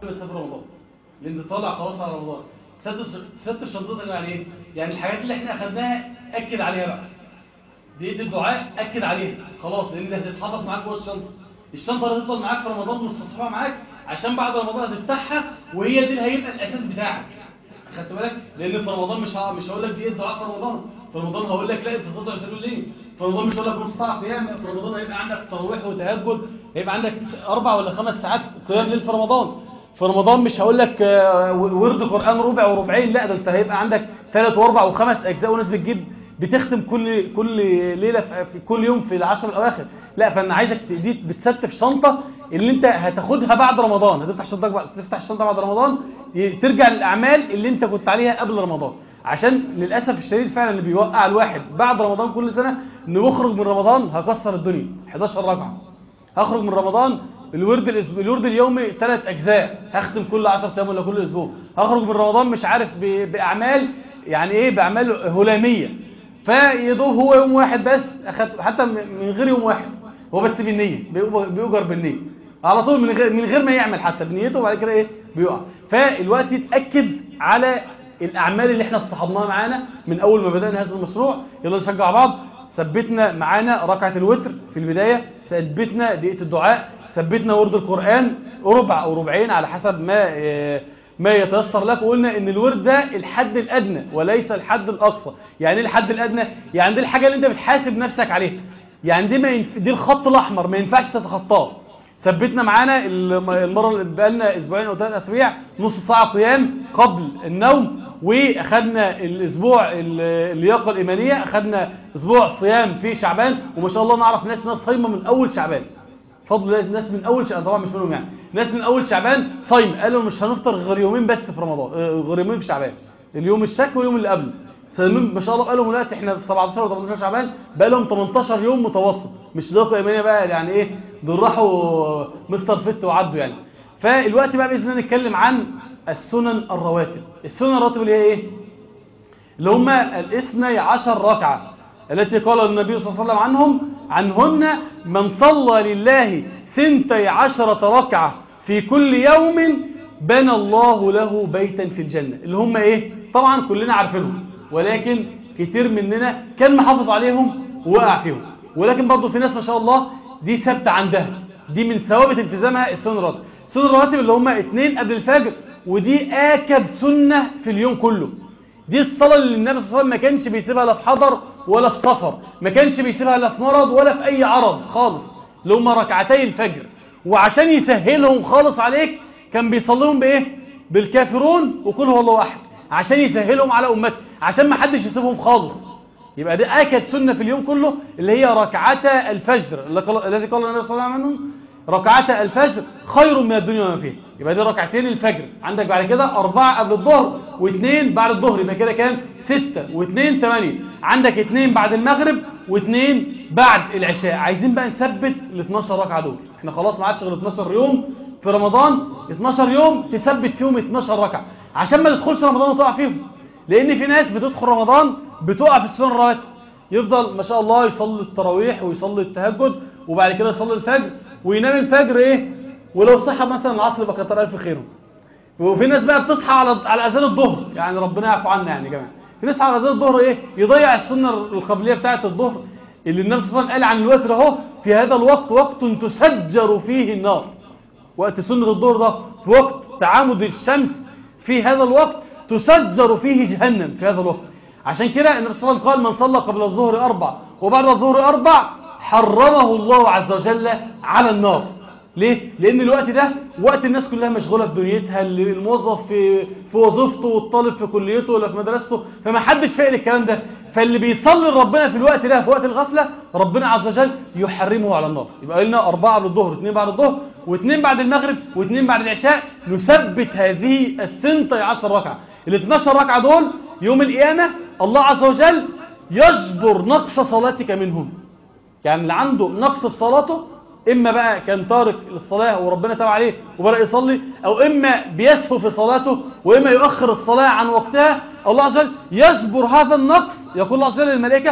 قبل تسافر رمضان لان انت طالع خلاص على رمضان تسد تسد شنطتك يعني ايه يعني الحاجات اللي احنا اخدناها اكد عليها بقى دي الدعاء اكد عليها خلاص لان دي هتتحفظ معاك جوه الشنطه الشنطه اللي هتفضل معاك في رمضان مستصحبها معاك عشان بعد رمضان هتفتحها وهي دي اللي هيبقى الاساس بتاعك خدت بالك لان في رمضان مش ه... مش هقول لك دي الدعاء في رمضان في رمضان هقول لك لا انت تفضل تقول ليه في رمضان مش هقول لك نص ساعه قيام في رمضان هيبقى عندك تراويح وتهجد هيبقى عندك اربع ولا خمس ساعات قيام ليل في رمضان في رمضان مش هقول لك ورد قران ربع وربعين لا ده انت هيبقى عندك ثلاث واربع وخمس اجزاء وناس بتجيب بتختم كل كل ليله في كل يوم في العشر الاواخر لا فانا عايزك دي بتستف شنطه اللي انت هتاخدها بعد رمضان هتفتح شنطتك بعد تفتح الشنطه بعد رمضان ترجع للاعمال اللي انت كنت عليها قبل رمضان عشان للاسف الشديد فعلا اللي بيوقع الواحد بعد رمضان كل سنه انه يخرج من رمضان هكسر الدنيا 11 ركعه هخرج من رمضان الورد الاسبوع الورد اليومي ثلاث اجزاء هختم كل 10 ايام ولا كل اسبوع هخرج من رمضان مش عارف باعمال يعني ايه باعمال هلاميه فيدوب هو يوم واحد بس اخد حتى من غير يوم واحد هو بس بالنيه بيؤجر بالنيه على طول من غير من غير ما يعمل حتى بنيته وبعد كده ايه بيقع فالوقت يتاكد على الاعمال اللي احنا اصطحبناها معانا من اول ما بدانا هذا المشروع يلا نشجع بعض ثبتنا معانا ركعه الوتر في البدايه ثبتنا دقيقه الدعاء ثبتنا ورد القران ربع او ربعين على حسب ما ما يتيسر لك وقلنا ان الورد ده الحد الادنى وليس الحد الاقصى يعني ايه الحد الادنى يعني دي الحاجه اللي انت بتحاسب نفسك عليها يعني دي ما ينف... دي الخط الاحمر ما ينفعش تتخطاه ثبتنا معانا المره اللي بقالنا اسبوعين او ثلاث اسابيع نص ساعه قيام قبل النوم واخدنا الاسبوع اللياقه الايمانيه اخدنا اسبوع صيام في شعبان وما شاء الله نعرف ناس ناس صايمه من اول شعبان فضل الله ناس من اول شعبان طبعا مش منهم يعني ناس من اول شعبان صايم قالوا مش هنفطر غير يومين بس في رمضان غير يومين في شعبان اليوم الشك واليوم اللي قبله صايمين ما شاء الله بقالهم دلوقتي احنا في 17 و 18 شعبان بقالهم 18 يوم متواصل مش لياقه ايمانيه بقى يعني ايه دول راحوا مستر فت وعدوا يعني فالوقت بقى باذن الله نتكلم عن السنن الرواتب السنن الرواتب اللي هي ايه اللي هم الاثني عشر ركعه التي قال النبي صلى الله عليه وسلم عنهم عنهن من صلى لله ثنتي عشرة ركعة في كل يوم بنى الله له بيتا في الجنة اللي هم ايه طبعا كلنا عارفينهم ولكن كتير مننا كان محافظ عليهم ووقع فيهم ولكن برضه في ناس ما شاء الله دي ثابته عندها دي من ثوابت التزامها السنن الراتب السنن الرواتب اللي هم اتنين قبل الفجر ودي آكد سنة في اليوم كله دي الصلاة اللي النبي صلى الله عليه وسلم ما كانش بيسيبها لا في حضر ولا في سفر ما كانش بيسيبها لا في مرض ولا في أي عرض خالص اللي هم ركعتي الفجر وعشان يسهلهم خالص عليك كان بيصليهم بإيه بالكافرون وكل هو الله أحد عشان يسهلهم على أمته عشان ما حدش يسيبهم خالص يبقى دي آكد سنة في اليوم كله اللي هي ركعتا الفجر الذي قال النبي صلى الله عليه وسلم ركعتا الفجر خير من الدنيا وما فيها يبقى دي ركعتين الفجر عندك بعد كده أربعة قبل الظهر واثنين بعد الظهر يبقى كده كام ستة واثنين ثمانية عندك اثنين بعد المغرب واثنين بعد العشاء عايزين بقى نثبت ال 12 ركعة دول احنا خلاص ما عادش غير 12 يوم في رمضان 12 يوم تثبت فيهم 12 ركعة عشان ما تدخلش رمضان وتقع فيهم لان في ناس بتدخل رمضان بتقع في السنن الرواتب يفضل ما شاء الله يصلي التراويح ويصلي التهجد وبعد كده يصلي الفجر وينام الفجر ايه ولو صحى مثلا العصر يبقى كتر الف خيره وفي ناس بقى بتصحى على على اذان الظهر يعني ربنا يعفو عنا يعني يا جماعه في ناس على اذان الظهر ايه يضيع السنه القبليه بتاعه الظهر اللي النبي صلى الله عليه وسلم قال عن الوتر اهو في هذا الوقت وقت تسجر فيه النار وقت سنه الظهر ده في وقت تعامد الشمس في هذا الوقت تسجر فيه جهنم في هذا الوقت عشان كده النبي صلى الله عليه وسلم قال من صلى قبل الظهر أربع وبعد الظهر أربع حرمه الله عز وجل على النار ليه؟ لأن الوقت ده وقت الناس كلها مشغولة بدنيتها اللي الموظف في, في وظيفته والطالب في كليته ولا في مدرسته فما حدش فاهم الكلام ده فاللي بيصلي لربنا في الوقت ده في وقت الغفلة ربنا عز وجل يحرمه على النار يبقى لنا أربعة قبل الظهر واثنين بعد الظهر واثنين بعد المغرب واثنين بعد العشاء نثبت هذه الثنتي عشر ركعة ال 12 ركعة دول يوم القيامة الله عز وجل يجبر نقص صلاتك منهم يعني اللي عنده نقص في صلاته إما بقى كان تارك للصلاة وربنا تابع عليه وبدأ يصلي أو إما بيسهو في صلاته وإما يؤخر الصلاة عن وقتها الله عز وجل يجبر هذا النقص يقول الله عز وجل للملائكة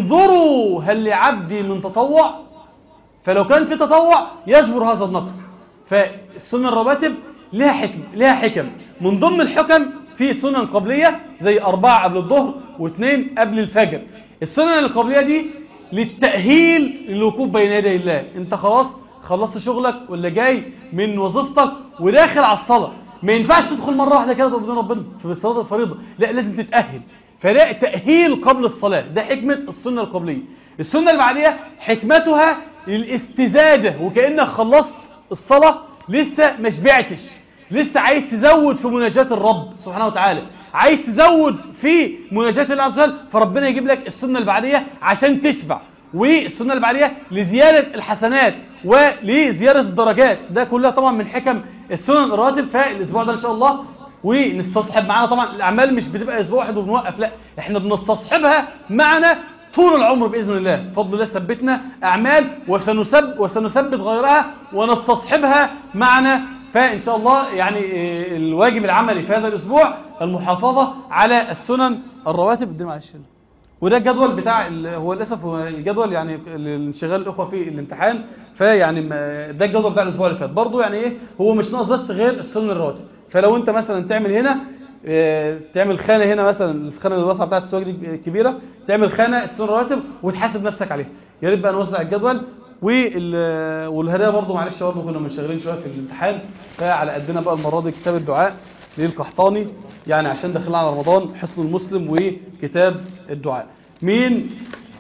انظروا هل لعبدي من تطوع فلو كان في تطوع يجبر هذا النقص فالسنة الرواتب لها حكم لها حكم من ضمن الحكم في سنن قبلية زي أربعة قبل الظهر واثنين قبل الفجر السنن القبلية دي للتأهيل للوقوف بين يدي الله انت خلاص خلصت شغلك ولا جاي من وظيفتك وداخل على الصلاة ما ينفعش تدخل مرة واحدة كده تقول بدون ربنا في الصلاة الفريضة لا لازم تتأهل فده تأهيل قبل الصلاة ده حكمة السنة القبلية السنة اللي بعديها حكمتها للاستزادة وكأنك خلصت الصلاة لسه ما شبعتش لسه عايز تزود في مناجاة الرب سبحانه وتعالى عايز تزود في مناجاة الله عز وجل فربنا يجيب لك السنة اللي بعديها عشان تشبع والسنة اللي بعديها لزيادة الحسنات ولزيادة الدرجات ده كلها طبعا من حكم السنن الرواتب فالاسبوع ده ان شاء الله ونستصحب معانا طبعا الاعمال مش بتبقى اسبوع واحد وبنوقف لا احنا بنستصحبها معنا طول العمر باذن الله بفضل الله ثبتنا اعمال وسنسب وسنثبت غيرها ونستصحبها معنا فان شاء الله يعني إيه، الواجب العملي في هذا الاسبوع المحافظه على السنن الرواتب دي معلش وده الجدول بتاع ال- هو للاسف هو الجدول يعني الانشغال الاخوه في الامتحان فيعني ما- ده الجدول بتاع الاسبوع اللي فات برضه يعني ايه هو مش ناقص بس غير السنن الرواتب فلو انت مثلا تعمل هنا آه، تعمل خانه هنا مثلا الخانه الواسعه بتاعت السواق دي الكبيره تعمل خانه السنن الرواتب وتحاسب نفسك عليها يا ريت بقى نوزع الجدول وال- والهدايا برضه معلش برضه كنا منشغلين شويه في الامتحان فعلى قدنا بقى المره دي كتاب الدعاء للقحطاني يعني عشان داخلين على رمضان حصن المسلم وكتاب الدعاء مين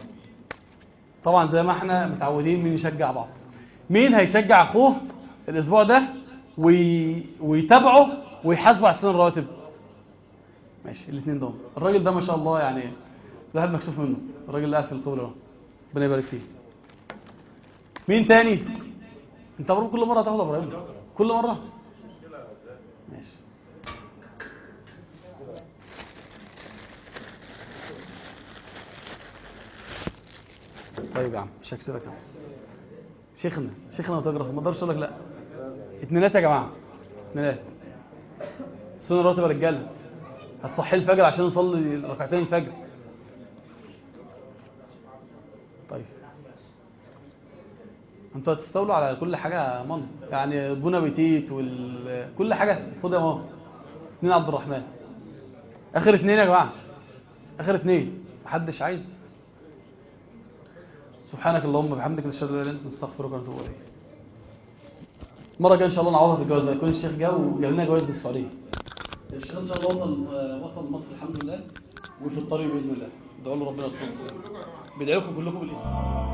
طبعا زي ما احنا متعودين مين يشجع بعض مين هيشجع اخوه الاسبوع ده وي... ويتابعه ويحاسبه على السنه الرواتب ماشي الاثنين دول الراجل ده ما شاء الله يعني الواحد مكسوف منه الراجل اللي قاعد في القبر ده ربنا يبارك فيه مين تاني انت برضه كل مره هتاخد ابراهيم كل مره ماشي طيب يا عم مش هكسبك يا عم شيخنا شيخنا وتجرف ما اقدرش اقول لك لا اتنينات يا جماعه اتنينات سنة راتب يا رجاله هتصحي الفجر عشان نصلي ركعتين الفجر طيب انتوا هتستولوا على كل حاجه من يعني بونا بيتيت وال كل حاجه خد يا ماما اتنين عبد الرحمن اخر اتنين يا جماعه اخر اتنين محدش عايز سبحانك اللهم وبحمدك نشهد ان لا اله الا انت نستغفرك ونتوب اليك المره الجايه ان شاء الله نعوضها في الجواز ده يكون الشيخ جه وجاب لنا جواز بالسعوديه الشيخ ان شاء الله وصل وصل مصر الحمد لله وفي الطريق باذن الله ادعوا له ربنا يستر بدعي لكم كلكم بالاسم